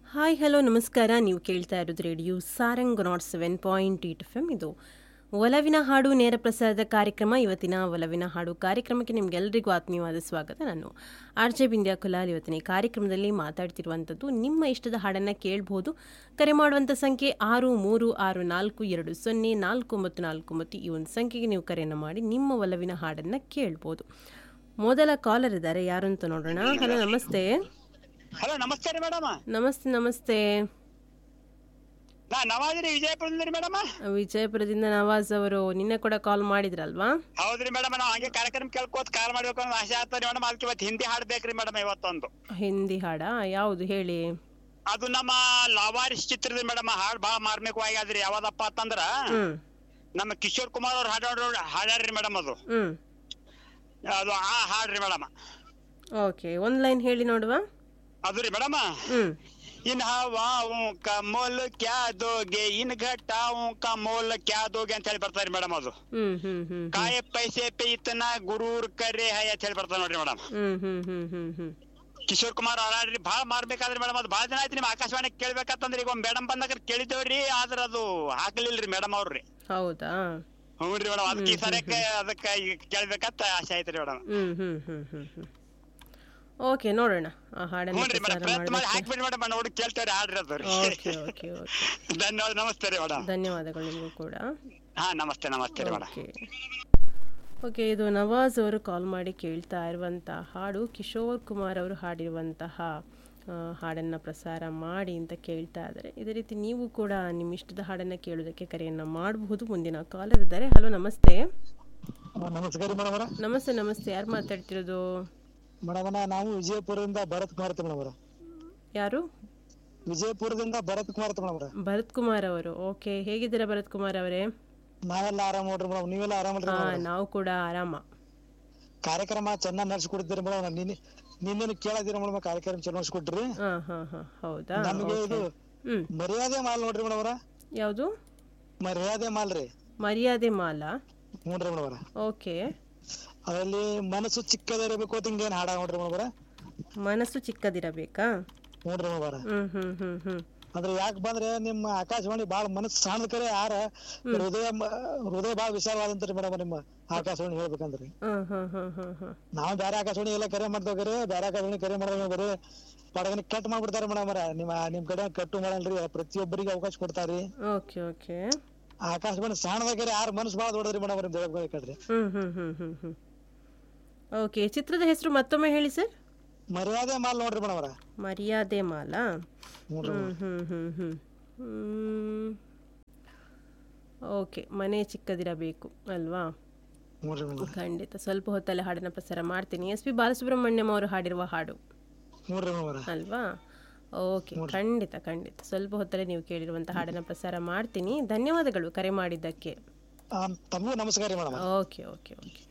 Hi hello ನಮಸ್ಕಾರ ನೀವು ಕೇಳ್ತಾ ಇರೋದು radio Sarang nought seven point eight F M ಇದು ಒಲವಿನ ಹಾಡು ನೇರ ಪ್ರಸಾರದ ಕಾರ್ಯಕ್ರಮ ಇವತ್ತಿನ ಒಲವಿನ ಹಾಡು ಕಾರ್ಯಕ್ರಮಕ್ಕೆ ನಿಮಗೆಲ್ಲರಿಗೂ ಆತ್ಮೀಯವಾದ ಸ್ವಾಗತ ನಾನು ಆರ್ ಜೆ ಬಿಂದ್ಯಾ ಕುಲಾಲ್ ಇವತ್ತಿನ ಈ ಕಾರ್ಯಕ್ರಮದಲ್ಲಿ ಮಾತಾಡ್ತಿರುವಂಥದ್ದು ನಿಮ್ಮ ಇಷ್ಟದ ಹಾಡನ್ನು ಕೇಳಬಹುದು ಕರೆ ಮಾಡುವಂಥ ಸಂಖ್ಯೆ ಆರು ಮೂರು ಆರು ನಾಲ್ಕು ಎರಡು ಸೊನ್ನೆ ನಾಲ್ಕು ಒಂಬತ್ತು ನಾಲ್ಕು ಒಂಬತ್ತು ಈ ಒಂದು ಸಂಖ್ಯೆಗೆ ನೀವು ಕರೆಯನ್ನು ಮಾಡಿ ನಿಮ್ಮ ಒಲವಿನ ಹಾಡನ್ನು ಕೇಳ್ಬೋದು ಮೊದಲ ಕಾಲರ್ ಇದ್ದಾರೆ ಯಾರು ಅಂತ ನೋಡೋಣ ಹಲೋ ನಮಸ್ತೆ ಹಲೋ ನಮಸ್ತೆ ರೀ ಮೇಡಮ್ ನಮಸ್ತೆ ನಮಸ್ತೆ ನಾ ನವಾಜ್ ರೀ ವಿಜಯಪುರದಿಂದ ರೀ ಮೇಡಮ್ ವಿಜಯಪುರದಿಂದ ನವಾಜ್ ಅವರು ನಿನ್ನೆ ಕೂಡ ಕಾಲ್ ಮಾಡಿದ್ರಲ್ವಾ ಹೌದ್ರಿ ಮೇಡಮ್ ನಾವು ಹಂಗೆ ಕಾರ್ಯಕ್ರಮ ಕೇಳ್ಕೋತ ಕಾಲ್ ಮಾಡ್ಬೇಕು ಅನ್ನೋ ಆಸೆ ಆಗ್ತದೆ ಮೇಡಮ್ ಅದಕ್ಕೆ ಇವತ್ತು ಹಿಂದಿ ಹಾಡ್ಬೇಕ್ರಿ ಮೇಡಮ್ ಇವತ್ತೊಂದು ಹಿಂದಿ ಹಾಡ ಯಾವುದು ಹೇಳಿ ಅದು ನಮ್ಮ ಲಾವಾರಿಸ್ ಚಿತ್ರದ ಮೇಡಮ್ ಹಾಡ್ ಭಾಳ ಮಾರ್ಮಿಕವಾಗ್ಯಾದ್ರಿ ಯಾವ್ದಪ್ಪ ಅಂತಂದ್ರ ಹ್ಮ್ ನಮ್ಮ ಕಿಶೋರ್ ಕುಮಾರ್ ಅವ್ರು ಹಾಡಾಡ್ರು ಹಾಡ್ಯಾರ್ರಿ ಮೇಡಮ್ ಅದು ಹ್ಮ್ ಅದು ಆ ಹಾಡ್ರಿ ಮೇಡಮ್ ಓಕೆ ಒಂದ್ ಲೈನ್ ಹೇಳಿ ನೋಡುವ ಅದು ರೀ ಮೇಡಮ್ ಹ್ಮ್ इन हवाओं का मोल क्या दोगे इन घटाओं का मोल क्या दोगे ಅಂತ ಹೇಳಿ ಬರ್ತಾರೆ ಮೇಡಮ್ ಅದು ಹ್ಮ್ ಹ್ಮ್ ಹ್ಮ್ ಕಾಯ ಪೈಸೆ ಪೇ ಇತನ ಗುರೂರ್ ಕರೆ ಹೈ ಅಂತ ಹೇಳಿ ಬರ್ತಾರೆ ನೋಡ್ರಿ ಮೇಡಮ್ ಹ್ಮ್ ಹ್ಮ್ ಹ್ಮ್ ಹ್ಮ್ ಹ್ಮ್ ಕಿಶೋರ್ ಕುಮಾರ್ ಹಾಡ್ರಿ ಭಾಳ ಮಾರ್ಬೇಕಾದ್ರಿ ಮೇಡಮ್ ಅದು ಭಾಳ ದಿನ ಆಯ್ತು ನಿಮ್ ಆಕಾಶವಾಣಿ ಕೇಳ್ಬೇಕಂತಂದ್ರಿ ಈಗ ಮೇಡಮ್ ಬಂದಾಗ ಕೇಳಿದ್ದೇವ್ರಿ ಆದ್ರ ಅದು ಹಾಕ್ಲಿಲ್ರಿ ಮೇಡಮ್ ಅವ್ರಿ ಹೌದಾ ಹ್ಞೂ ರೀ ಮೇಡಮ್ ಅದಕ್ಕೆ ಈ ಸರಕ್ಕೆ ಅದಕ್ಕೆ ಈಗ ಕೇಳ್ಬೇಕಂತ ಆಸೆ ಆಯ್ತ್ರಿ ಮೇಡಮ್ ಹ್ಮ್ ಹ್ಮ್ ಹ್ಮ್ ಹ್ಮ್ ಹ್ಮ್ ಓಕೆ ನೋಡೋಣ ಆ ಹಾಡನ್ನು ಹ್ಞೂ ರೀ ಪ್ರಸಾರ ಮೇಡಮ್ ಪ್ರಯತ್ನ ಮಾಡಿ ಮಾಡಬೇಕು ಹಾಕ್ಬಿಡಿ ಮೇಡಮ್ ನೋಡಿ ಕೇಳ್ತೇವ್ರಿ ಹಾಡ್ರಿ ಅದು ರೀ ಓಕೆ ಓಕೆ ಓಕೆ ಧನ್ಯವಾದ ನಮಸ್ತೆ ರೀ ಮೇಡಮ್ ಧನ್ಯವಾದಗಳು ನಿಮಗೂ ಕೂಡ ಹಾ ನಮಸ್ತೆ ನಮಸ್ತೆ ರೀ ಮೇಡಮ್ ಓಕೆ ಓಕೆ ಇದು ನವಾಜ್ ಅವರು ಕಾಲ್ ಮಾಡಿ ಕೇಳ್ತಾ ಇರುವಂಥ ಹಾಡು ಕಿಶೋರ್ ಕುಮಾರ್ ಅವರು ಹಾಡಿರುವಂತಹ ಹಾಡನ್ನು ಪ್ರಸಾರ ಮಾಡಿ ಅಂತ ಕೇಳ್ತಾ ಇದ್ದಾರೆ ಇದೇ ರೀತಿ ನೀವು ಕೂಡ ನಿಮ್ಮ ಇಷ್ಟದ ಹಾಡನ್ನು ಕೇಳೋದಕ್ಕೆ ಕರೆಯನ್ನು ಮಾಡಬಹುದು ಮುಂದಿನ ಕಾಲರ್ ಇದ್ದಾರೆ ಹಲೋ ನಮಸ್ತೆ ನಮಸ್ಕಾರ ಮೇಡಮ್ ಅವರ ನಮಸ್ತೆ ನಮಸ್ತೆ ಯಾರು ಮಾತಾಡ್ತಿರೋದು ಮೇಡಮ್ ನಾವು ವಿಜಯಪುರದಿಂದ ಭರತ್ ಕುಮಾರ್ ಮೇಡಮ್ ಅವರ ಯಾರು ವಿಜಯಪುರದಿಂದ ಭರತ್ ಕುಮಾರ್ ಮೇಡಮ್ ಅವರ ಭರತ್ ಕುಮಾರ್ ಅವರು ಓಕೆ ಹೇಗಿದ್ದೀರಾ ಭರತ್ ಕುಮಾರ್ ಅವರೇ ನಾವೆಲ್ಲ ಆರಾಮ್ ನೋಡ್ರಿ ಮೇಡಮ್ ನೀವೆಲ್ಲ ಆರಾಮಲ್ರಿ ಹಾ ನಾವು ಕೂಡ ಆರಾಮ ಕಾರ್ಯಕ್ರಮ ಚೆನ್ನಾಗಿ ನಡೆಸ್ಕೊಡ್ತೀರಿ ಮೇಡಮ್ ನಿನ್ನೆ ನಿನ್ನೆ ಕೇಳದಿರ ಮೇಡಮ್ ಕಾರ್ಯಕ್ರಮ ಚೆನ್ನಾಗಿ ನಡೆಸ್ಕೊಟ್ರಿ ಹಾ ಹಾ ಹಾ ಹೌದಾ ನಮಗೆ ಇದು ಹ್ಮ್ ಮರ್ಯಾದೆ ಮಾಲ್ ನೋಡ್ರಿ ಮೇಡಮ್ ಅವರ ಯಾವುದು ಮರ್ಯಾದೆ ಮಾಲ್ ರೀ ಮರ್ಯಾದೆ ಮಾಲಾ ನೋಡ್ರಿ ಮೇಡಮ್ ಅವರ ಓಕೆ ಅದರಲ್ಲಿ ಮನಸ್ಸು ಚಿಕ್ಕದಿರಬೇಕು ಅಂತ ಹಿಂಗೇನ್ ಹಾಡ ನೋಡ್ರಿ ಮೇಡಮ್ ಅವರ ಮನಸ್ಸು ಚಿಕ್ಕದಿರಬೇಕಾ ನೋಡ್ರಿ ಮೇಡಮ್ ಅವರ ಹ್ಮ್ ಹ್ಮ್ ಹ್ಮ್ ಹ್ಮ್ ಅಂದ್ರೆ ಯಾಕೆ ಬಂದ್ರೆ ನಿಮ್ಮ ಆಕಾಶವಾಣಿ ಬಾಳ ಮನಸ್ಸು ಸಣ್ಣದ ಕರೆ ಯಾರ ಹೃದಯ ಮ- ಹೃದಯ ಬಾಳ ವಿಶಾಲವಾದಂತ್ರಿ ಮೇಡಮ್ ನಿಮ್ಮ ಆಕಾಶವಾಣಿ ಹೇಳ್ಬೇಕಂದ್ರಿ ಹ್ಮ್ ಹ್ಮ್ ಹ್ಮ್ ಹ್ಮ್ ಹ್ಮ್ ನಾವ್ ಬೇರೆ ಆಕಾಶವಾಣಿ ಎಲ್ಲ ಕರೆ ಮಾಡ್ತೇವ್ ಕರೆ ಬೇರೆ ಆಕಾಶವಾಣಿ ಕರೆ ಮಾಡಿದ್ರೆ ಬರೀ ಪಡಗನ ಕಟ್ ಮಾಡ್ಬಿಡ್ತಾರ ಮೇಡಮ್ ನಿಮ್ಮ ನಿಮ್ ಕಡೆ ಕಟ್ಟು ಮಾಡಲ್ರಿ ಪ್ರತಿಯೊಬ್ಬರಿಗೆ ಅವಕಾಶ ಕೊಡ್ತಾರಿ ಓಕೆ ಓಕೆ ಆಕಾಶವಾಣಿ ಸಣ್ಣದಾಗ್ರಿ ಯಾರ ಮನಸ್ಸು ಬಾಳ ದೊಡ್ಡದ್ರಿ ಮೇಡಮ್ ನಿಮ್ ಕಡ್ರಿ ಹ್ಮ್ ಹ್ಮ್ ಹ್ಮ್ ಹ್ಮ್ ಹ್ಮ್ ಓಕೆ ಚಿತ್ರದ ಹೆಸರು ಮತ್ತೊಮ್ಮೆ ಹೇಳಿ ಸರ್ ಮರ್ಯಾದೆ ಮಾಲ್ ನೋಡ್ರಿ ಮೇಡಮ್ ಅವ್ರ ಮರ್ಯಾದೆ ಮಾಲಾ ನೋಡ್ರಿ ಹ್ಮ್ ಹ್ಮ್ ಹ್ಮ್ ಹ್ಮ್ ಹ್ಮ್ ಓಕೆ ಮನೆ ಚಿಕ್ಕದಿರಬೇಕು ಅಲ್ವಾ ನೋಡ್ರಿ ಮೇಡಮ್ ಖಂಡಿತ ಸ್ವಲ್ಪ ಹೊತ್ತಲ್ಲೇ ಹಾಡನ್ನು ಪ್ರಸಾರ ಮಾಡ್ತೀನಿ ಎಸ್ ಪಿ ಬಾಲಸುಬ್ರಹ್ಮಣ್ಯಂ ಅವರು ಹಾಡಿರುವ ಹಾಡು ನೋಡ್ರಿ ಮೇಡಮ್ ಅವ್ರ ಅಲ್ವಾ ಓಕೆ ಖಂಡಿತ ಖಂಡಿತ ಸ್ವಲ್ಪ ಹೊತ್ತಲ್ಲೇ ನೀವು ಕೇಳಿರುವಂಥ ಹಾಡನ್ನು ಪ್ರಸಾರ ಮಾಡ್ತೀನಿ ಧನ್ಯವಾದಗಳು ಕರೆ ಮಾಡಿದ್ದಕ್ಕೆ ತಮಗೂ ನಮಸ್ಕಾರ ರೀ madam okay okay okay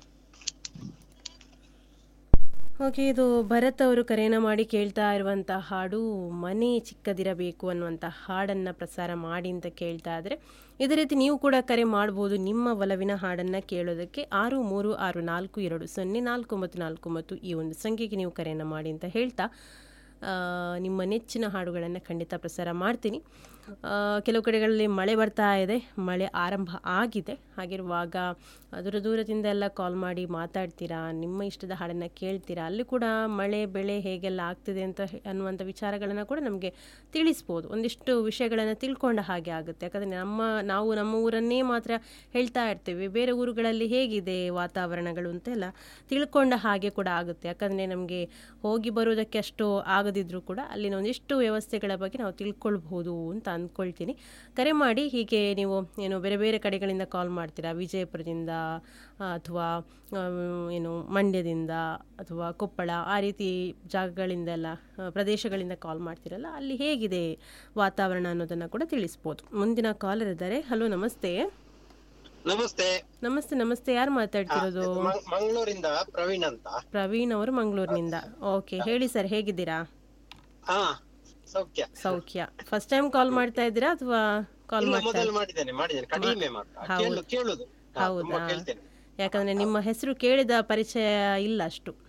okay ಇದು ಭರತ್ ಅವರು ಕರೆಯನ್ನು ಮಾಡಿ ಕೇಳ್ತಾ ಇರುವಂಥ ಹಾಡು ಮನೆ ಚಿಕ್ಕದಿರಬೇಕು ಅನ್ನುವಂಥ ಹಾಡನ್ನು ಪ್ರಸಾರ ಮಾಡಿ ಅಂತ ಕೇಳ್ತಾ ಇದ್ರೆ ಇದೇ ರೀತಿ ನೀವು ಕೂಡ ಕರೆ ಮಾಡ್ಬೋದು ನಿಮ್ಮ ಒಲವಿನ ಹಾಡನ್ನು ಕೇಳೋದಕ್ಕೆ ಆರು ಮೂರು ಆರು ನಾಲ್ಕು ಎರಡು ಸೊನ್ನೆ ನಾಲ್ಕು ಒಂಬತ್ತು ನಾಲ್ಕು ಒಂಬತ್ತು ಈ ಒಂದು ಸಂಖ್ಯೆಗೆ ನೀವು ಕರೆಯನ್ನು ಮಾಡಿ ಅಂತ ಹೇಳ್ತಾ ಆ, ನಿಮ್ಮ ನೆಚ್ಚಿನ ಹಾಡುಗಳನ್ನು ಖಂಡಿತ ಪ್ರಸಾರ ಮಾಡ್ತೀನಿ ಆ, ಕೆಲವು ಕಡೆಗಳಲ್ಲಿ ಮಳೆ ಬರ್ತಾ ಇದೆ ಮಳೆ ಆರಂಭ ಆಗಿದೆ ಹಾಗಿರುವಾಗ ದೂರ ದೂರದಿಂದ ಎಲ್ಲ ಕಾಲ್ ಮಾಡಿ ಮಾತಾಡ್ತೀರಾ ನಿಮ್ಮ ಇಷ್ಟದ ಹಾಡನ್ನು ಕೇಳ್ತೀರಾ ಅಲ್ಲಿ ಕೂಡ ಮಳೆ ಬೆಳೆ ಹೇಗೆಲ್ಲ ಆಗ್ತಿದೆ ಅಂತ ಹೆ- ಅನ್ನುವಂಥ ವಿಚಾರಗಳನ್ನು ಕೂಡ ನಮಗೆ ತಿಳಿಸ್ಬೋದು ಒಂದಿಷ್ಟು ವಿಷಯಗಳನ್ನು ತಿಳ್ಕೊಂಡ ಹಾಗೆ ಆಗುತ್ತೆ ಯಾಕಂದರೆ ನಮ್ಮ ನಾವು ನಮ್ಮ ಊರನ್ನೇ ಮಾತ್ರ ಹೇಳ್ತಾ ಇರ್ತೀವಿ ಬೇರೆ ಊರುಗಳಲ್ಲಿ ಹೇಗಿದೆ ವಾತಾವರಣಗಳು ಅಂತೆಲ್ಲ ತಿಳ್ಕೊಂಡ ಹಾಗೆ ಕೂಡ ಆಗುತ್ತೆ ಯಾಕಂದರೆ ನಮಗೆ ಹೋಗಿ ಬರೋದಕ್ಕೆ ಅಷ್ಟು ಆಗದಿದ್ರೂ ಕೂಡ ಅಲ್ಲಿನ ಒಂದಿಷ್ಟು ವ್ಯವಸ್ಥೆಗಳ ಬಗ್ಗೆ ನಾವು ತಿಳ್ಕೊಳ್ಬಹುದು ಅಂತ ಅಂದ್ಕೊಳ್ತೀನಿ ಕರೆ ಮಾಡಿ ಹೀಗೆ ನೀವು ಏನು ಬೇರೆ ಬೇರೆ ಕಡೆಗಳಿಂದ ಕಾಲ್ ಮಾಡ್ತೀರಾ ವಿಜಯಪುರದಿಂದ ಅಥವಾ ಏನು ಮಂಡ್ಯದಿಂದ ಅಥವಾ ಕೊಪ್ಪಳ ಆ ರೀತಿ ಜಾಗಗಳಿಂದೆಲ್ಲ ಆ, ಪ್ರದೇಶಗಳಿಂದ ಕಾಲ್ ಮಾಡ್ತೀರಲ್ಲ ಅಲ್ಲಿ ಹೇಗಿದೆ ವಾತಾವರಣ ಅನ್ನೋದನ್ನು ಕೂಡ ತಿಳಿಸ್ಬೋದು ಮುಂದಿನ ಕಾಲರ್ ಇದ್ದಾರೆ ಹಲೋ ನಮಸ್ತೆ ನಮಸ್ತೆ ನಮಸ್ತೆ ನಮಸ್ತೆ ಯಾರು ಮಾತಾಡ್ತಿರೋದು ಮ- ಮಂಗಳೂರಿಂದ ಪ್ರವೀಣ್ ಅಂತ ಪ್ರವೀಣ್ ಅವರು ಮಂಗಳೂರಿನಿಂದ ಓಕೆ ಹೇಳಿ ಸರ್ ಹೇಗಿದ್ದೀರಾ ಹಾ ಸೌಖ್ಯ ಸೌಖ್ಯ ಫಸ್ಟ್ ಟೈಮ್ ಕಾಲ್ ಮಾಡ್ತಾ ಇದ್ದೀರಾ ಅಥವಾ ಕಾಲ್ ಇಲ್ಲ ಮಾಡ್ತಾ ಮೊದಲು ಮಾಡಿದ್ದೇನೆ ಮಾಡಿದ್ದೇನೆ ಕಡಿಮೆ ಮಾತ್ರ ಕೇಳು ಕೇಳುದು ಹಾ, ತುಂಬಾ ಹೌದಾ ಕೇಳ್ತೇನೆ ಯಾಕಂದ್ರೆ ನಿಮ್ಮ ಹೆಸರು ಕೇಳಿದ ಪರಿಚಯ ಇಲ್ಲ ಅಷ್ಟು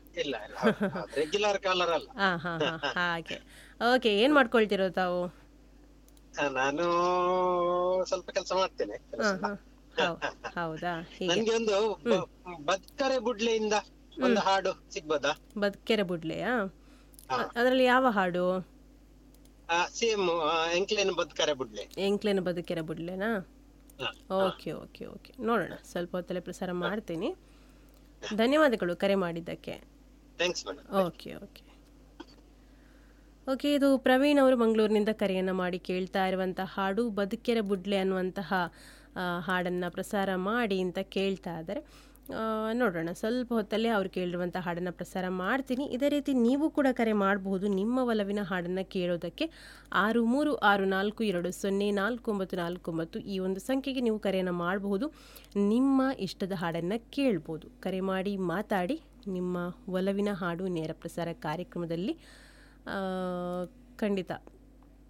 ಇಲ್ಲ ಇಲ್ಲ ರೆಗ್ಯುಲರ್ ಕಾಲರ್ ಅಲ್ಲ ಹಾಂ ಹಾಂ ಹಾಂ ಹಾಗೆ ಓಕೆ ಏನು ಮಾಡ್ಕೊಳ್ತಿರೋ ತಾವು ಆ, ನಾನು ಸ್ವಲ್ಪ ಕೆಲಸ ಮಾಡ್ತೇನೆ ಹಾಂ ಹಾಂ ಹೌ ಹೌದಾ ಹೀಗೆ ನನ್ಗೆ ಒಂದು ಬ- ಬದ್ಕರೆ ಬುಡ್ಲೆಯಿಂದ ಒಂದು ಹಾಡು ಸಿಗ್ಬೋದಾ ಬದುಕೆರೆ ಬುಡ್ಲೆಯಾ ಹಾ. ಅದರಲ್ಲಿ ಯಾವ ಹಾಡು ಸೇಮ್ ಎಂಕ್ಲೇನ್ ಬದ್ಕರೆ ಬುಡ್ಲೆ ಎಂಕ್ಲೇನ ಬದುಕೆರೆ ಬುಡ್ಲೆನಾ ಹಾ. ಓಕೆ ಓಕೆ ಓಕೆ ನೋಡೋಣ ಸ್ವಲ್ಪ ಹೊತ್ತಲ್ಲೇ ಪ್ರಸಾರ ಮಾಡ್ತೀನಿ ಧನ್ಯವಾದಗಳು ಕರೆ ಮಾಡಿದ್ದಕ್ಕೆ thanks madam okay okay okay ಇದು ಪ್ರವೀಣ್ ಅವರು ಮಂಗಳೂರಿನಿಂದ ಕರೆಯನ್ನು ಮಾಡಿ ಕೇಳ್ತಾ ಇರುವಂಥ ಹಾಡು ಬದುಕೆರೆ ಬುಡ್ಲೆ ಅನ್ನುವಂತಹ ಹಾಡನ್ನು ಪ್ರಸಾರ ಮಾಡಿ ಅಂತ ಕೇಳ್ತಾ ಇದ್ದಾರೆ ಆ, ನೋಡೋಣ ಸ್ವಲ್ಪ ಹೊತ್ತಲ್ಲೇ ಅವ್ರು ಕೇಳಿರುವಂಥ ಹಾಡನ್ನು ಪ್ರಸಾರ ಮಾಡ್ತೀನಿ ಇದೇ ರೀತಿ ನೀವು ಕೂಡ ಕರೆ ಮಾಡಬಹುದು ನಿಮ್ಮ ಒಲವಿನ ಹಾಡನ್ನು ಕೇಳೋದಕ್ಕೆ ಆರು ಮೂರು ಆರು ನಾಲ್ಕು ಎರಡು ಸೊನ್ನೆ ನಾಲ್ಕು ಒಂಬತ್ತು ನಾಲ್ಕು ಒಂಬತ್ತು ಈ ಒಂದು ಸಂಖ್ಯೆಗೆ ನೀವು ಕರೆಯನ್ನು ಮಾಡಬಹುದು ನಿಮ್ಮ ಇಷ್ಟದ ಹಾಡನ್ನು ಕೇಳ್ಬೋದು ಕರೆ ಮಾಡಿ ಮಾತಾಡಿ ನಿಮ್ಮ ಒಲವಿನ ಹಾಡು ನೇರ ಪ್ರಸಾರ ಕಾರ್ಯಕ್ರಮದಲ್ಲಿ ಆ, ಖಂಡಿತ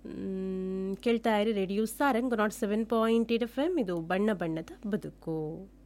ಮ್, ಕೇಳ್ತಾ ಇರಿ radio Sarang nought seven point eight F M ಇದು ಬಣ್ಣ ಬಣ್ಣದ ಬದುಕು